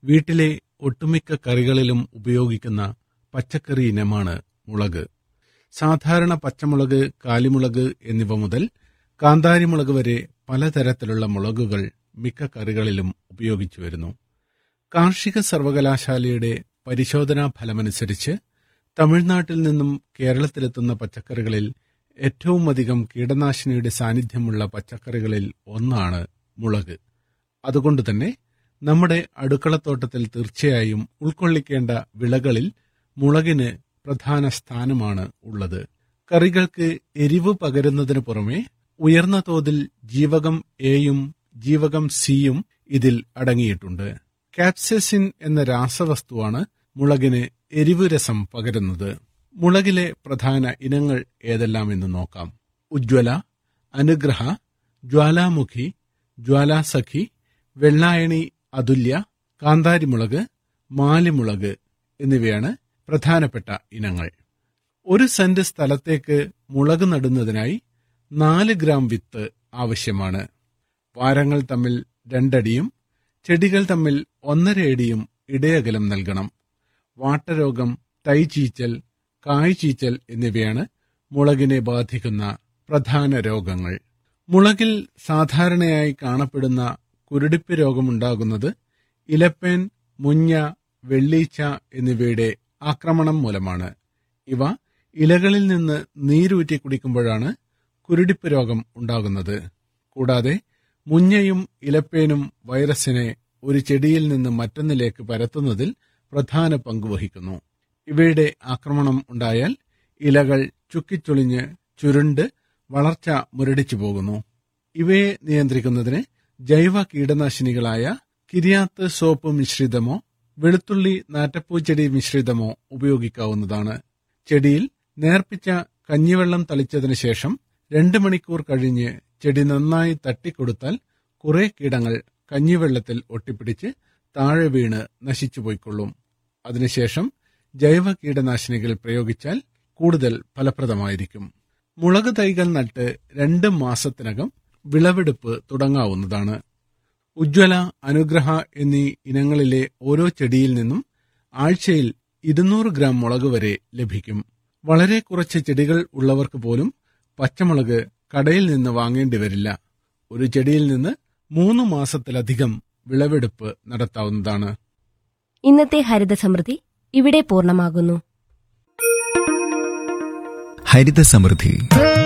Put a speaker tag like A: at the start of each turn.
A: വീട്ടിലെ ഒട്ടുമിക്ക കറികളിലും ഉപയോഗിക്കുന്ന പച്ചക്കറി ഇനമാണ് മുളക് സാധാരണ പച്ചമുളക് കാലിമുളക് എന്നിവ മുതൽ കാന്താരിമുളക് വരെ പലതരത്തിലുള്ള മുളകുകൾ മിക്ക കറികളിലും ഉപയോഗിച്ചു വരുന്നു കാർഷിക സർവകലാശാലയുടെ പരിശോധനാ ഫലമനുസരിച്ച് തമിഴ്നാട്ടിൽ നിന്നും കേരളത്തിലെത്തുന്ന പച്ചക്കറികളിൽ ഏറ്റവും അധികം കീടനാശിനിയുടെ സാന്നിധ്യമുള്ള പച്ചക്കറികളിൽ ഒന്നാണ് മുളക് അതുകൊണ്ട് തന്നെ നമ്മുടെ അടുക്കളത്തോട്ടത്തിൽ തീർച്ചയായും ഉൾക്കൊള്ളിക്കേണ്ട വിളകളിൽ മുളകിന് പ്രധാന സ്ഥാനമാണ് ഉള്ളത് കറികൾക്ക് എരിവ് പകരുന്നതിനു പുറമെ ഉയർന്ന തോതിൽ ജീവകം എയും ജീവകം സിയും ഇതിൽ അടങ്ങിയിട്ടുണ്ട് കാപ്സസിൻ എന്ന രാസവസ്തുവാണ് മുളകിന് എരിവ് രസം പകരുന്നത് മുളകിലെ പ്രധാന ഇനങ്ങൾ ഏതെല്ലാമെന്ന് നോക്കാം ഉജ്ജ്വല അനുഗ്രഹ ജ്വാലാമുഖി ജ്വാലാസഖി വെള്ളായണി അതുല്യ കാന്താരിമുളക് മാലിമുളക് എന്നിവയാണ് പ്രധാനപ്പെട്ട ഇനങ്ങൾ ഒരു സെന്റ് സ്ഥലത്തേക്ക് മുളക് നടുന്നതിനായി നാല് ഗ്രാം വിത്ത് ആവശ്യമാണ് വാരങ്ങൾ തമ്മിൽ രണ്ടടിയും ചെടികൾ തമ്മിൽ ഒന്നര അടിയും ഇടയകലം നൽകണം വാട്ടരോഗം തൈചീച്ചൽ കായ്ചീച്ചൽ എന്നിവയാണ് മുളകിനെ ബാധിക്കുന്ന പ്രധാന രോഗങ്ങൾ മുളകിൽ സാധാരണയായി കാണപ്പെടുന്ന കുരുടിപ്പ് രോഗമുണ്ടാകുന്നത് ഇലപ്പേൻ മുഞ്ഞ വെള്ളീച്ച എന്നിവയുടെ ആക്രമണം മൂലമാണ് ഇവ ഇലകളിൽ നിന്ന് നീരൂറ്റി കുടിക്കുമ്പോഴാണ് കുരുടിപ്പ് രോഗം ഉണ്ടാകുന്നത് കൂടാതെ മുഞ്ഞയും ഇലപ്പേനും വൈറസിനെ ഒരു ചെടിയിൽ നിന്ന് മറ്റൊന്നിലേക്ക് പരത്തുന്നതിൽ പ്രധാന പങ്കുവഹിക്കുന്നു ഇവയുടെ ആക്രമണം ഉണ്ടായാൽ ഇലകൾ ചുക്കിച്ചൊളിഞ്ഞ് ചുരുണ്ട് വളർച്ച മുരടിച്ചു പോകുന്നു ഇവയെ നിയന്ത്രിക്കുന്നതിന് ജൈവ കീടനാശിനികളായ കിരിയാത്ത് സോപ്പ് മിശ്രിതമോ വെളുത്തുള്ളി നാറ്റപ്പൂച്ചെടി മിശ്രിതമോ ഉപയോഗിക്കാവുന്നതാണ് ചെടിയിൽ നേർപ്പിച്ച കഞ്ഞിവെള്ളം തളിച്ചതിനു ശേഷം രണ്ട് മണിക്കൂർ കഴിഞ്ഞ് ചെടി നന്നായി തട്ടിക്കൊടുത്താൽ കുറെ കീടങ്ങൾ കഞ്ഞിവെള്ളത്തിൽ ഒട്ടിപ്പിടിച്ച് താഴെ വീണ് നശിച്ചുപോയിക്കൊള്ളും അതിനുശേഷം ജൈവ കീടനാശിനികൾ പ്രയോഗിച്ചാൽ കൂടുതൽ ഫലപ്രദമായിരിക്കും മുളക് തൈകൾ നട്ട് രണ്ട് മാസത്തിനകം വിളവെടുപ്പ് തുടങ്ങാവുന്നതാണ് ഉജ്ജ്വല അനുഗ്രഹ എന്നീ ഇനങ്ങളിലെ ഓരോ ചെടിയിൽ നിന്നും ആഴ്ചയിൽ ഇരുന്നൂറ് ഗ്രാം മുളക് വരെ ലഭിക്കും വളരെ കുറച്ച് ചെടികൾ ഉള്ളവർക്ക് പോലും പച്ചമുളക് കടയിൽ നിന്ന് വാങ്ങേണ്ടി വരില്ല ഒരു ചെടിയിൽ നിന്ന് മൂന്ന് മാസത്തിലധികം വിളവെടുപ്പ് നടത്താവുന്നതാണ്
B: ഇന്നത്തെ ഹരിത സമൃദ്ധി ഇവിടെ പൂർണ്ണമാകുന്നു
C: ഹരിത സമൃദ്ധി